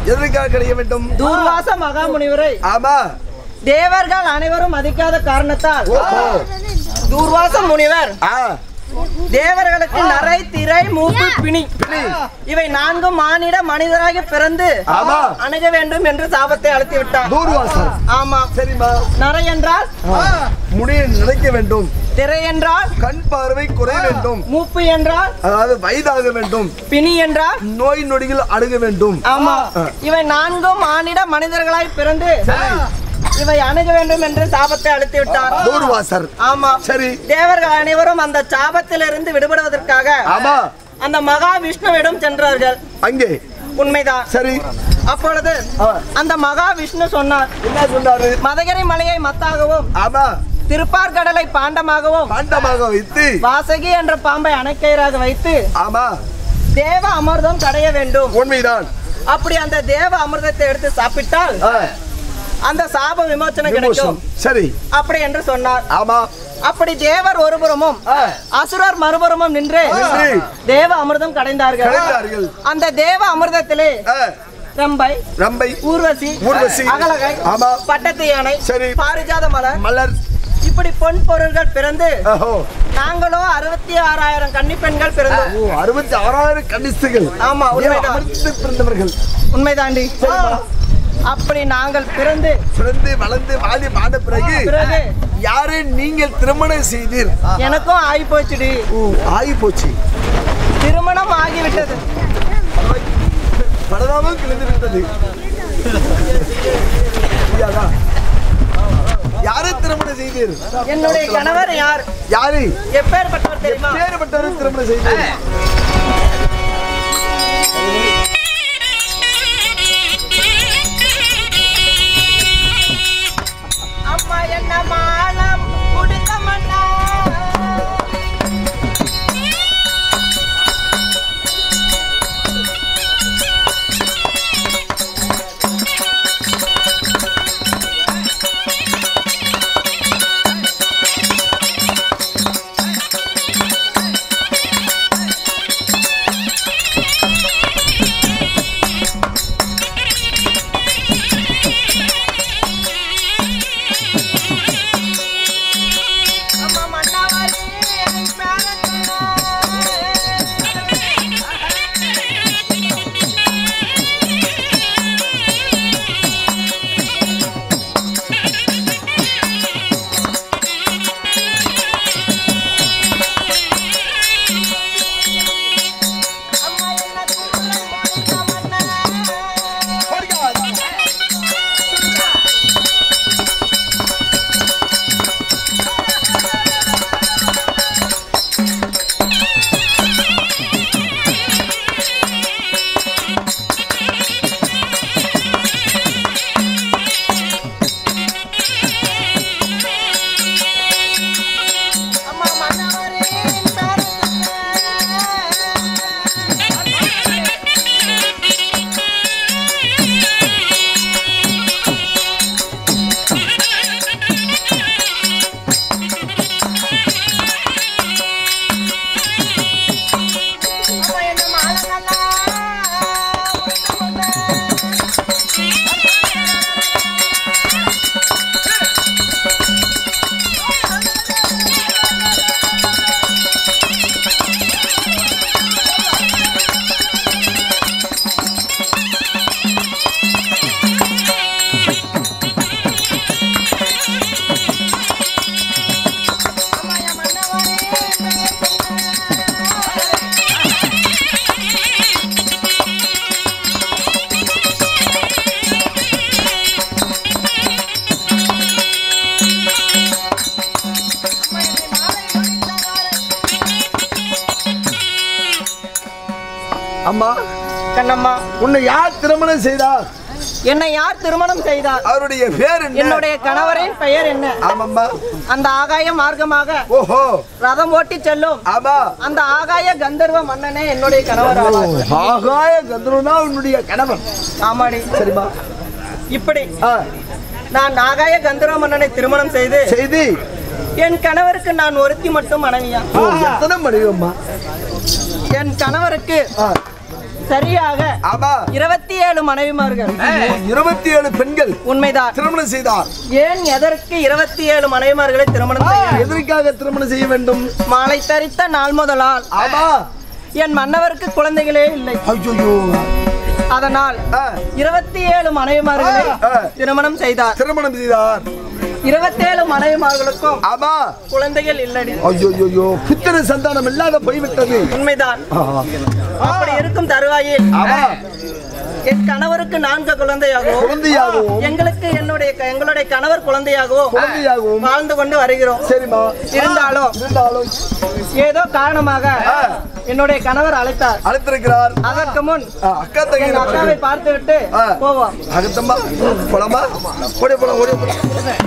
எதற்காக கிடைக்க வேண்டும் தூர்வாச மகாமுனிவரை ஆமா தேவர்கள் அனைவரும் மதிக்காத காரணத்தால் ஓஹோ தூர்வாச முனிவர் ஆ தேவர்களுக்கு நரை திரை மூக்கு பிணி இவை நான்கும் மானிட மனிதராக பிறந்து ஆமா. அணுக வேண்டும் என்று சாபத்தை அழுத்தி விட்டார் தூர்வாசர் ஆமா சரிம்மா நரை என்றால் முடியை நினைக்க வேண்டும் திரை என்றால் கண் பார்வை குறைய வேண்டும் மூப்பு என்றால் அதாவது வயதாக வேண்டும் பிணி என்றால் நோய் நொடிகள் அணுக வேண்டும் ஆமா இவை நான்கும் மானிட மனிதர்களாய் பிறந்து இவை அணுக வேண்டும் என்று சாபத்தை அழுத்தி விட்டார் தூர்வாசர் ஆமா சரி தேவர்கள் அனைவரும் அந்த சாபத்திலிருந்து விடுபடுவதற்காக ஆமா அந்த மகா விஷ்ணுவிடம் சென்றார்கள் அங்கே உண்மைதான் சரி அப்பொழுது ஆ. அந்த மகா விஷ்ணு சொன்னார் என்ன சொன்னாரு மதகரி மலையை மத்தாகவும் ஆமா திருப்பார்கடலை பாண்டமாகவும் பாண்டமாக வைத்து வாசகி என்ற பாம்பை அணைக்கயிறாக வைத்து ஆமா தேவ அமிர்தம் கடைய வேண்டும் உண்மைதான் அப்படி அந்த தேவ அமிர்தத்தை எடுத்து சாப்பிட்டால் ஆ, அந்த சாப விமோச்சனம் விமோசனம். கிடைக்கும் சரி அப்படி என்று சொன்னார் ஆமா அப்படி தேவர் ஒருபுறமும் ஆ, அசுரர் மறுபுறமும் நின்று நின்று தேவ அமிர்தம் கடைந்தார்கள் கலைந்தார்கள் அந்த தேவ அமிர்தத்திலே ஆ, ரம்பை ரம்பை ஊர்வசி ஊர்வசி. அகலகை ஆமா. பட்டத்து யானை சரி. பாரிஜாத மலர் மலர் இப்படி பொன் பொருள்கள் பிறந்து ஓஹோ நாங்களோ அறுபத்தி ஆறாயிரம் கன்னி பெண்கள் பிறந்தோம் ஓ அறுபத்தி ஆறாயிரம் கண்டிஸ்துகள் ஆமா, உண்மைதான். அமர்ந்து பிறந்தவர்கள் உண்மைதாண்டி அப்படி நாங்கள் பிறந்து பிறந்து வளர்ந்து வாதி மாத பிறகு பிறகு யாரை நீங்கள் திருமணம் செய்தீர் எனக்கும் ஆகி போச்சுடி ஓ ஆகி போச்சு திருமணம் ஆகிவிட்டது பலதாவும் கிளந்து விட்டது புரியாதா? யாரை திருமணம் செய்தீர் என்னுடைய கணவர் யார் யாரு எப்பேற்பட்டவர் தெரியுமா பேறுபட்டவரை திருமணம் செய்தீர் அம்மா என்ன மாலம் குடித்த மன்னா அம்மா மன்னவரே என் பேரன் அம்மா என்ன குருளை முடித்த மன்னா அம்மா மன்னவரே என் பேரன் அம்மா என்ன மாலங்களா அம்மா என் மன்னவரே அம்மா என்னை மாலை முடித்தவாறு அம்மா கண்ணம்மா உன்னை யார் திருமணம் செய்தார் என்னை யார் திருமணம் செய்தார் அவருடைய பேர் என்ன என்னுடைய கணவரின் பெயர் என்ன ஆமாம்மா அந்த ஆகாய மார்க்கமாக ஓஹோ ரதம் ஓட்டி செல்லும் ஆமா அந்த ஆகாய கந்தர்வ மன்னனே என்னுடைய கணவர் ஆவார் ஆகாய கந்தருனா உன்னுடைய கணவன் ஆமாடி சரிம்மா இப்படி ஆ, நான் ஆகாய கந்தர்வ மன்னனை திருமணம் செய்து செய்தி என் கணவருக்கு நான் ஒருத்தி மட்டும் மனைவியா ஓ, எத்தனை மனைவியம்மா என் கணவருக்கு ஆ, சரியாக ஆமா இருபத்தி ஏழு மனைவிமார்கள் இருபத்தி ஏழு பெண்கள் உண்மைதான் திருமணம் செய்தார் ஏன் எதற்கு இருபத்தி ஏழு மனைவிமார்களை திருமணம் செய்ய எதற்காக திருமணம் செய்ய வேண்டும் மாலை தரித்த நாள் முதலால் ஆமா என் மன்னவருக்கு குழந்தைகளே இல்லை ஐயோ அதனால் இருபத்தி ஏழு மனைவிமார்களை ஆ. திருமணம் செய்தார் திருமணம் செய்தார் இருபத்தேழு மனைவிமார்களுக்கும் ஆமா குழந்தைகள் இல்லடி ஐயோ புத்திர சந்தானம் இல்லாத போய்விட்டது உண்மைதான் ஆ. அப்படி இருக்கும் தருவாயில் ஆமா என் கணவருக்கு நான்கு குழந்தையாகவும் குழந்தையாகவும் எங்களுக்கு என்னுடைய எங்களுடைய கணவர் குழந்தையாகவும் குழந்தையாகவும் வாழ்ந்து கொண்டு வருகிறோம் சரிம்மா இருந்தாலும் இருந்தாலும் ஏதோ காரணமாக ஆ. என்னுடைய கணவர் அழைத்தார் அழைத்திருக்கிறார் அதற்கு முன் ஆ, அக்கா எங்க தங்கி அக்காவை பார்த்து விட்டு ஆ. போவோம் அகத்தம்மா போலாமா ஓடி போலாம் ஓடி போலாம்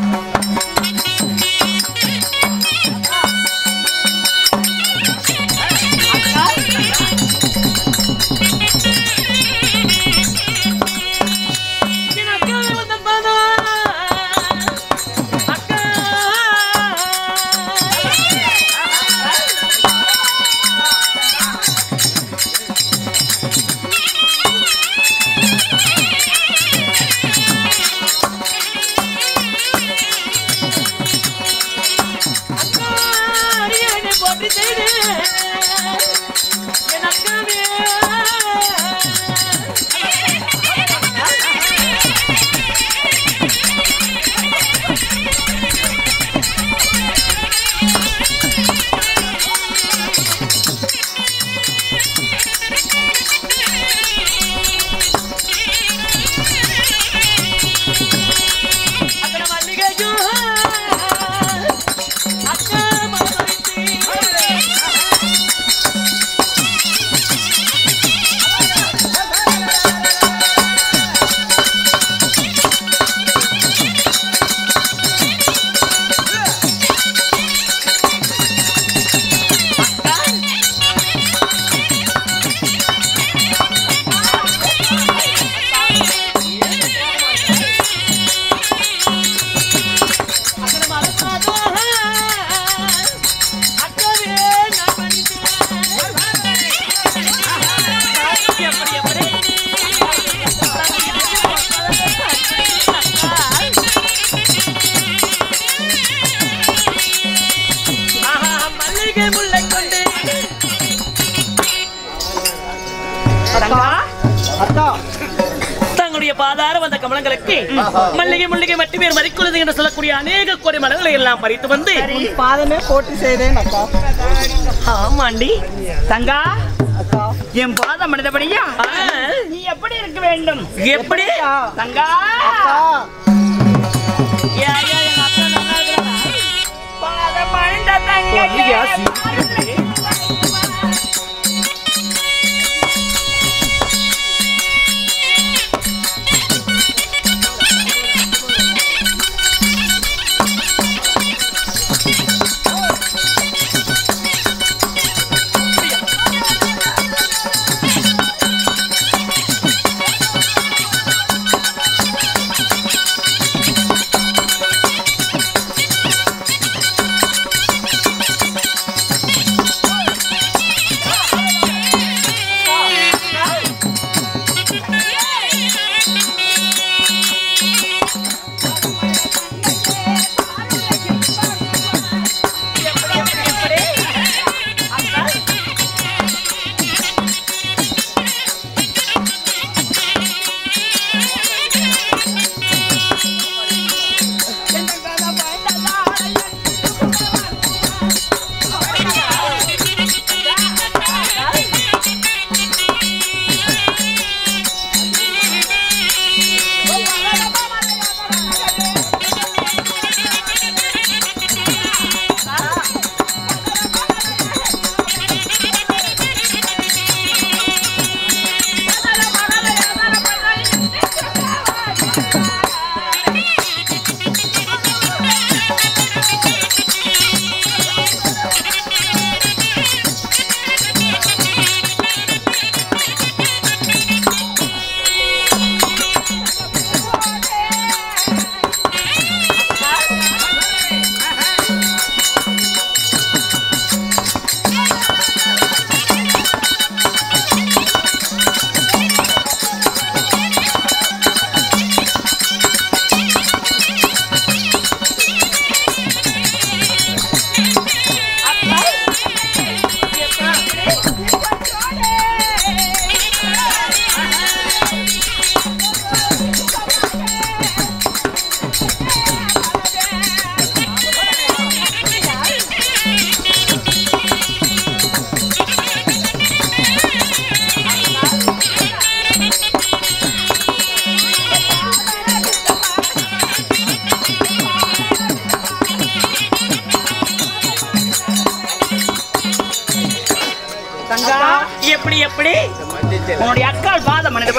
மல்லிகை முல்லை கொண்டு அக்கா தங்களுடைய பாதார வந்த கமலங்களுக்கு மல்லிகை முல்லிகை மட்டுமே மறிக்குள்ளது என்று சொல்லக்கூடிய அநேக கோடி மலங்களை எல்லாம் பறித்து வந்து உன் பாதமே போட்டி செய்தேன் அக்கா ஆமாண்டி தங்கா அக்கா என் பாதம் மனிதபடியா நீ எப்படி இருக்க வேண்டும் எப்படி எப்படியா? தங்கா அக்கா யா, யா, எங்க அக்கா நல்லா இருக்கிறா. பாதம் அணிந்த தங்கையே. எப்படி எப்படி உன்னுடைய அக்கால் பாதம் மனித